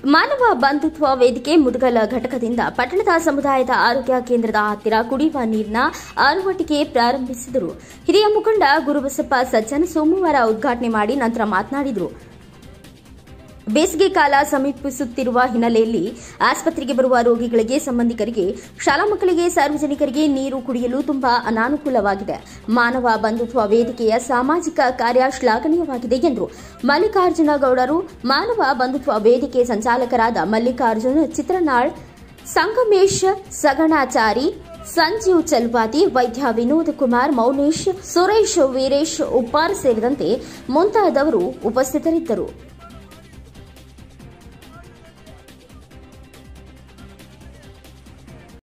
ಮಾನವ ಬಂಧುತ್ವ ವೇದಿಕೆ ಮುದಗಲ ಘಟಕದಿಂದ ಪಟ್ಟಣದ ಸಮುದಾಯದ ಆರೋಗ್ಯ ಕೇಂದ್ರದ ಹತ್ತಿರ ಕುಡಿಯುವ ನೀರಿನ ಅಳವಡಿಕೆ ಪ್ರಾರಂಭಿಸಿದರು ಹಿರಿಯ ಮುಖಂಡ ಗುರುಬಸಪ್ಪ ಸಜ್ಜನ್ ಸೋಮವಾರ ಉದ್ಘಾಟನೆ ಮಾಡಿ ನಂತರ ಮಾತನಾಡಿದರು ಬೇಸಿಗೆ ಕಾಲ ಸಮೀಪಿಸುತ್ತಿರುವ ಹಿನ್ನೆಲೆಯಲ್ಲಿ ಆಸ್ಪತ್ರೆಗೆ ಬರುವ ರೋಗಿಗಳಿಗೆ ಸಂಬಂಧಿಕರಿಗೆ ಶಾಲಾ ಮಕ್ಕಳಿಗೆ ಸಾರ್ವಜನಿಕರಿಗೆ ನೀರು ಕುಡಿಯಲು ತುಂಬಾ ಅನಾನುಕೂಲವಾಗಿದೆ ಮಾನವ ಬಂಧುತ್ವ ವೇದಿಕೆಯ ಸಾಮಾಜಿಕ ಕಾರ್ಯ ಶ್ಲಾಘನೀಯವಾಗಿದೆ ಎಂದರು ಮಲ್ಲಿಕಾರ್ಜುನ ಗೌಡರು ಮಾನವ ಬಂಧುತ್ವ ವೇದಿಕೆ ಸಂಚಾಲಕರಾದ ಮಲ್ಲಿಕಾರ್ಜುನ ಚಿತ್ರನಾಳ್ ಸಂಗಮೇಶ್ ಸಗಣಾಚಾರಿ ಸಂಜೀವ್ ಚಲ್ವಾದಿ ವೈದ್ಯ ವಿನೋದ್ ಕುಮಾರ್ ಮೌನೇಶ್ ಸುರೇಶ್ ವೀರೇಶ್ ಉಪ್ಪಾರ್ ಸೇರಿದಂತೆ ಮುಂತಾದವರು ಉಪಸ್ಥಿತರಿದ್ದರು